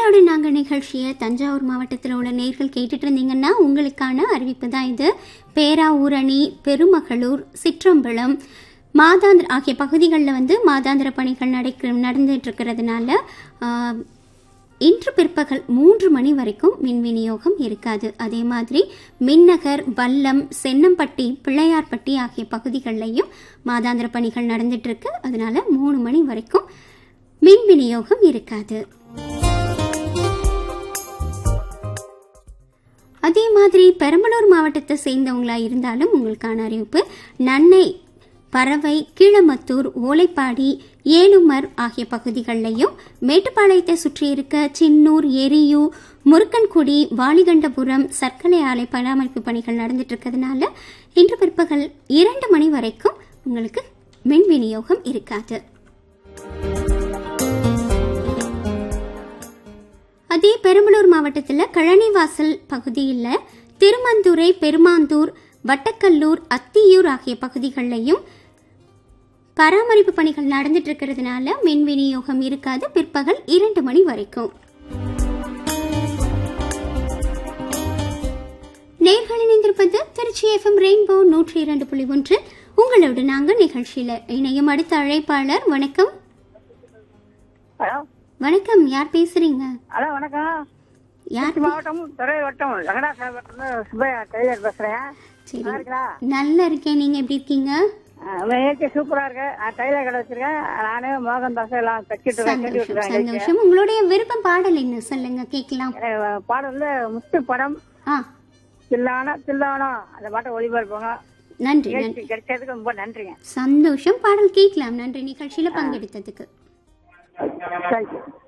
உங்களோட நாங்கள் நிகழ்ச்சியை தஞ்சாவூர் மாவட்டத்தில் உள்ள நேர்கள் கேட்டுட்டு இருந்தீங்கன்னா உங்களுக்கான அறிவிப்பு தான் இது பேராவூரணி பெருமகளூர் சிற்றம்பலம் மாதாந்திர ஆகிய பகுதிகளில் வந்து மாதாந்திர பணிகள் நடக்க நடந்துட்டு இருக்கிறதுனால ஆஹ், இன்று பிற்பகல் மூன்று மணி வரைக்கும் மின் விநியோகம் இருக்காது அதே மாதிரி மின்னகர் வல்லம் சென்னம்பட்டி பிள்ளையார்பட்டி ஆகிய பகுதிகளிலையும் மாதாந்திர பணிகள் நடந்துட்டு இருக்கு அதனால மூணு மணி வரைக்கும் மின் விநியோகம் இருக்காது அதே மாதிரி பெரம்பலூர் மாவட்டத்தை சேர்ந்தவங்களா இருந்தாலும் உங்களுக்கான அறிவிப்பு நன்னை பறவை கீழமத்தூர் ஓலைப்பாடி ஏலுமர் ஆகிய பகுதிகளிலையும் மேட்டுப்பாளையத்தை சுற்றி இருக்க சின்னூர் எரியூ முருக்கன்குடி வாலிகண்டபுரம் சர்க்கரை ஆலை பராமரிப்பு பணிகள் நடந்துட்டு இருக்கிறதுனால இன்று பிற்பகல் இரண்டு மணி வரைக்கும் உங்களுக்கு மின் விநியோகம் இருக்காது அதே பெரம்பலூர் மாவட்டத்தில் கழனிவாசல் பகுதியில் திருமந்துரை பெருமாந்தூர் வட்டக்கல்லூர் அத்தியூர் ஆகிய பகுதிகளிலையும் பராமரிப்பு பணிகள் நடந்துட்டு இருக்கிறதுனால மின் விநியோகம் இருக்காது பிற்பகல் இரண்டு மணி வரைக்கும் நேர்கள் இணைந்திருப்பது திருச்சி எஃப்எம் ரெயின்போ நூற்றி இரண்டு புள்ளி ஒன்று உங்களோட நாங்கள் நிகழ்ச்சியில் இணையும் அடுத்த அழைப்பாளர் வணக்கம் ஹலோ வணக்கம் யார் பேசுறீங்க ஹலோ வணக்கம் யார் திருச்சி மாவட்டம் துறை வட்டம் வெங்கடாசலம் சுப்பையா டெய்லர் பேசுறேன் சரி நல்லா இருக்கா நல்லா இருக்கேன் நீங்க எப்படி இருக்கீங்க இயற்கை சூப்பரா இருக்கு நான் டெய்லர் கடை வச்சிருக்கேன் நானே மோகன் தாஸ் எல்லாம் தச்சிட்டு இருக்கேன் சொல்லி சந்தோஷம் விட்டுருக்கேன் சந்தோஷம் உங்களுடைய விருப்பம் பாடல் என்ன சொல்லுங்க கேட்கலாம் எனக்கு பாடல்ல முத்து படம் ஆ தில்லானா தில்லானா அந்த பாட்டை ஒளிபரப்புங்க நன்றி நன்றி நிகழ்ச்சி கிடைச்சதுக்கு ரொம்ப நன்றிங்க சந்தோஷம் பாடல் கேட்கலாம் நன்றி நிகழ்ச்சியில பங்கெடுத்ததுக்கு தேங்க்யூ